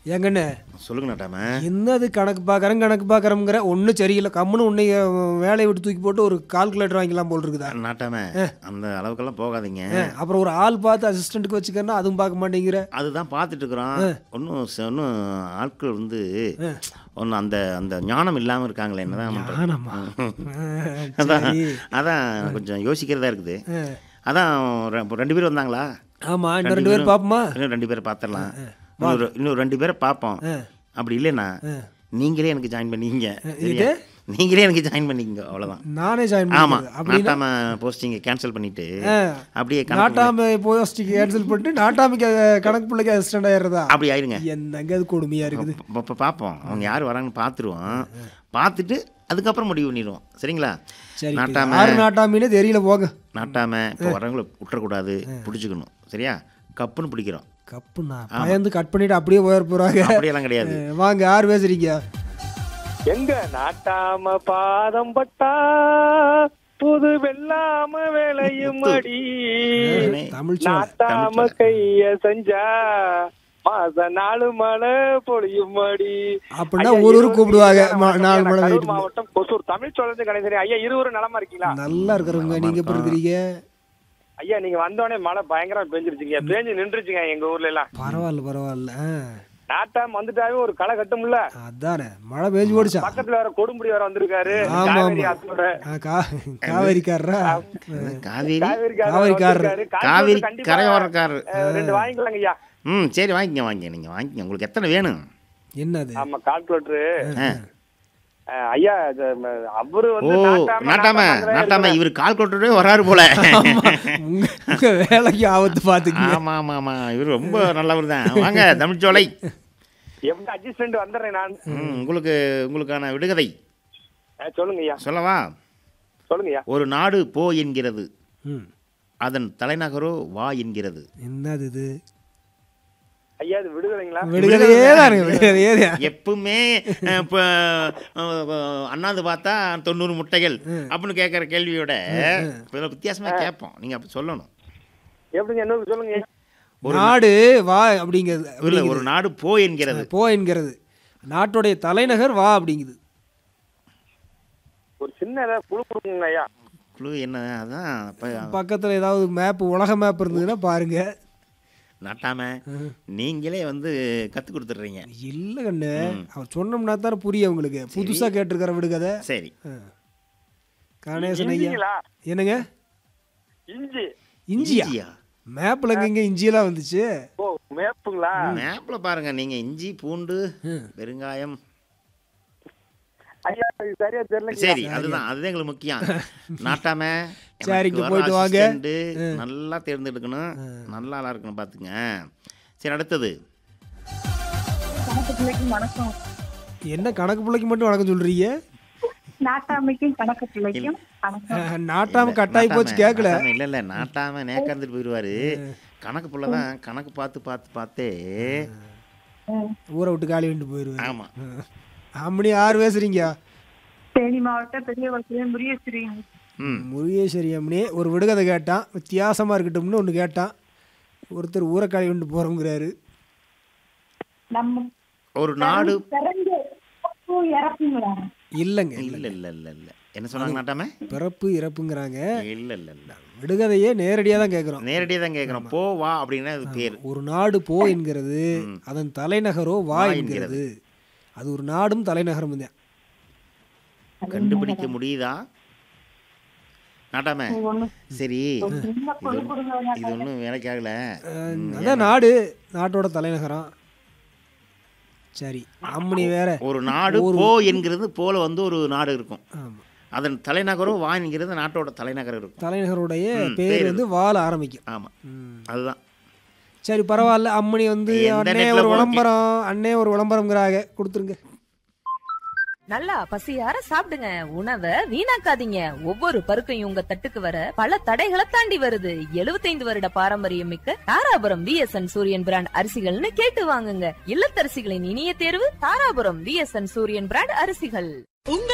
ஏங்கண்ணே சொல்லுங்க நாட்டாம என்னது கணக்கு பார்க்குறேன் கணக்கு பார்க்குறோங்கிற ஒன்றும் சரியில்லை கம்முன்னு உன்னை வேலையை விட்டு தூக்கி போட்டு ஒரு கால்குலேட்டர் வாங்கிக்கலாம் போல் இருக்குதா நாட்டாம அந்த அளவுக்கெல்லாம் போகாதீங்க அப்புறம் ஒரு ஆள் பார்த்து அசிஸ்டண்ட்டுக்கு வச்சுக்கன்னா அதுவும் பார்க்க மாட்டேங்கிற அதுதான் பார்த்துட்டு இருக்கிறோம் ஒன்றும் ஒன்றும் ஆட்கள் வந்து ஒன்றும் அந்த அந்த ஞானம் இல்லாமல் இருக்காங்களே என்னதான் பண்றது? ஆனாமா அதான் அதான் கொஞ்சம் யோசிக்கிறதா இருக்குது அதான் ரெ- இப்ப ரெண்டு பேர் வந்தாங்களா ஆமாம் இன்னும் ரெண்டு பேர் பார்ப்போமா இன்னும் ரெண்டு பேரை பார்த்துடலாம் இன்னொரு இன்னும் ரெண்டு பேரை பார்ப்போம் அப்படி இல்லைண்ணா நீங்களே எனக்கு ஜாயின் பண்ணிக்கிங்க சரியா? நீங்களே எனக்கு ஜாயின் பண்ணிக்கங்க அவ்வளோதான் நானே ஜாயின் ஆமா பண்ணிக்கிறேன் அப்படி நாட்டாம போஸ்டிங்கை கேன்சல் பண்ணிட்டு அப்படியே கணக்கு நாட்டாமை போஸ்டிக்கு கேன்சல் பண்ணிட்டு நாட்டாமைக்கு கணக்கு பிள்ளைக்கு அசிஸ்டண்ட் ஆயிடுறதா அப்படி ஆயிருங்க என்னங்க அது கொடுமையா இருக்குது இப்போ பார்ப்போம் அவங்க யார் வராங்கன்னு பார்த்துருவோம் பார்த்துட்டு அதுக்கப்புறம் முடிவு பண்ணிடுவோம் சரிங்களா சரி நாட்டாம யாரு நாட்டாமின்னு தெரியல போங்க நாட்டாம இப்போ வரவங்களை விட்டுறக்கூடாது பிடிச்சிக்கணும் சரியா கப்புன்னு பிடிக்கிறோம் கப்பு நான் பயந்து கட் பண்ணிட்டு அப்படியே போயிட போறாங்க அப்படியெல்லாம் கிடையாது அஹ் வாங்க யார் பேசுறீங்க எங்க நாட்டாம பாதம் பட்டா புது வெள்ளாம விளையும் அடி தமிழ் சொல் நாட்டாம கைய செஞ்சா மாச நாலு மழை பொழியும் அடி அப்படின்னா ஐயா, ஒரு ஊர் இருவரும் கூப்பிடுவாங்க வணக்கம் மா- நாலு ஐயா, மழை நான் கரூர் வெயிட் மாவட்டம் கொசூர் தமிழ் சொல்றது கணேசரி ஐயா இருவரும் நலமா இருக்கீங்களா நல்லா இருக்கிறவங்க நீங்க எப்படி இருக்கிறீங்க ஐயா நீங்க வந்தோடனே மழை பயங்கரமா பெஞ்சிருச்சுங்க பேஞ்சு நின்றுச்சுங்க எங்க ஊர்ல எல்லாம் பரவாயில்ல பரவாயில்ல ஆ. நாட்டாம் வந்துட்டாவே ஒரு களை கட்டும்ல அதானே மழை பேஞ்சு போடுச்சா பக்கத்துல வேற கொடுமுடி வேற வந்திருக்காரு ஆமா, காவேரி ஆமா. ஆத்தோட ஆ, கா- காவேரிக்காரரா காவேரி காவேரிக்காரர் காவேரிக்காரர். வந்திருக்காரு. காவேரி கண்டிப்பா, கரையோரக்காரர் அஹ், ரெண்டு வாங்கிக்கலாங்க ஐயா ம் சரி வாங்கிக்கங்க வாங்கிங்க நீங்கள் வாங்கிக்கங்க உங்களுக்கு எத்தனை வேணும் என்னது ஆமா கால்குலேட்டரு ஆ. அஹ், ஐயா இது, ம, அவரு ஓ வந்து நாட்டாம நாட்டாம நாட்டாம நாட்டாம இவர் கால் கொட்டுட்டே வராரு போல உங்க உங்க வேலைக்கு ஆபத்து பாத்துக்கீங்க ஆமா ஆமா ஆமா இவர் ரொம்ப நல்லவர் தான் வாங்க தமிழ்ச்சோலை எப்படி அட்ஜஸ்ட்மெண்ட் வந்துடுறேன் நான் ம், உங்களுக்கு உங்களுக்கான விடுகதை அஹ், சொல்லுங்க ஐயா சொல்லவா சொல்லுங்க ஐயா ஒரு நாடு போ என்கிறது ம் அதன் தலைநகரோ வா என்கிறது என்னது இது ஐயா இது விடுதலைங்களா விடுதலையே தானே விடுதலையே தான். எப்பவுமே அஹ், இப்போ அஹ், அண்ணாந்து பார்த்தா தொண்ணூறு முட்டைகள் அப்படின்னு கேட்குற கேள்வியோட இப்ப இதுல வித்தியாசமா கேட்போம் நீங்க அப்படி சொல்லணும் எப்படிங்க இன்னொரு சொல்லுங்க ஐயா. நாடு வா அப்படிங்கிறது இல்ல ஒரு நாடு போ என்கிறது போ என்கிறது நாட்டுடைய தலைநகர் வா அப்படிங்குது ஒரு சின்ன ஏதாவது புழு கொடுக்குங்க ஐயா குழு என்ன அதான் அப்ப பக்கத்துல ஏதாவது மேப் உலக மேப் இருந்ததுன்னா பாருங்க நாட்டாம நீங்களே வந்து கத்து கொடுத்துட்றீங்க இல்ல கண்ணு அவர் சொன்னோம்னா தானே புரியும் உங்களுக்கு புதுசா கேட்டிருக்கிற விடுகதை சரி கணேசன் ஐயா இஞ்சிங்களா என்னங்க இஞ்சி இஞ்சியா இஞ்சியா மேப்ல எங்க இஞ்சியெல்லாம் வந்துச்சு ஓ மேப்புங்களா மேப்ல பாருங்க நீங்க இஞ்சி பூண்டு பெருங்காயம் ஐயா இது சரியா தெரியல சரி அதுதான் அதுதான் எங்களுக்கு முக்கியம் நாட்டாம எனக்கு சரிங்க, வர போயிட்டு வாங்க. assistant நல்லா தேர்ந்தெடுக்கணும் நல்லா ஆளா இருக்கணும் பாத்துங்க சரி அடுத்தது கணக்கு பிள்ளைக்கும் வணக்கம் என்ன கணக்கு பிள்ளைக்கு மட்டும் வணக்கம் சொல்றீங்க நாட்டாமைக்கும் கணக்கு பிள்ளைக்கும் வணக்கம் அஹ், நாட்டாம கட்டாயி போச்சு கேட்கல நாட்டாம இல்ல இல்ல நாட்டாம நேக்காந்துட்டு போயிடுவாரு கணக்கு புள்ளதான் கணக்கு பார்த்து பார்த்து பார்த்தே ஊரை விட்டு காலி விட்டு போயிருவேன் ஆமா அம்மனி யார் பேசுறீங்க தேனி மாவட்டம் பெரிய வளர்ச்சி முரியஸ்ரீ ம் முருகேஸ்வரி அம்மனி ஒரு விடுகதை கேட்டான் வித்தியாசமா இருக்கட்டும்னு ஒன்று கேட்டான் ஒருத்தர் ஊரை காலி விட்டு போறோங்கிறாரு நம்ம ஒரு நாடு பிறந்து இறப்பு இறப்புங்களா இல்லைங்க இல்ல இல்ல இல்ல இல்ல என்ன சொன்னாங்க நாட்டாம பிறப்பு இறப்புங்கிறாங்க இல்ல இல்ல இல்ல விடுகதையே நேரடியாக தான் கேட்குறோம் நேரடியா தான் கேக்குறோம் போ வா அப்படின்னா அது பேர் ஒரு நாடு போ என்கிறது அதன் தலைநகரோ வா வா என்கிறது அது ஒரு நாடும் தலைநகரம் தான் கண்டுபிடிக்க முடியுதா நாட்டாம ஒண்ணு சரி சின்ன பொண்ணு கொடுங்க இது ஒன்றும் வேலைக்கு ஆகல அதான் நாடு நாட்டோட தலைநகரம் சரி அம்மனி வேற ஒரு நாடு போ என்கிறது போல வந்து ஒரு நாடு இருக்கும் ஆமா அதன் தலைநகரும் வா என்கிறது நாட்டோட தலைநகரம் இருக்கும் தலைநகருடைய ம், பேர் பேர் வந்து வாழ ஆரம்பிக்கும் ஆமா ம். அதுதான் சரி பரவாயில்ல அம்மனி வந்து எந்த அண்ணே நெட்ல ஒரு போட- விளம்பரம் அண்ணே ஒரு விளம்பரம்ங்கிறாங்க கொடுத்துருங்க நல்லா பசியார சாப்பிடுங்க உணவை வீணாக்காதீங்க ஒவ்வொரு பருக்கையும் உங்க தட்டுக்கு வர பல தடைகளை தாண்டி வருது 75 வருட பாரம்பரியம் மிக்க தாராபுரம் விஎஸ்என் சூரியன் பிராண்ட் அரிசிகள்னு கேட்டு வாங்குங்க இல்லத்தரசிகளின் இனிய தேர்வு தாராபுரம் விஎஸ்என் சூரியன் பிராண்ட் அரிசிகள்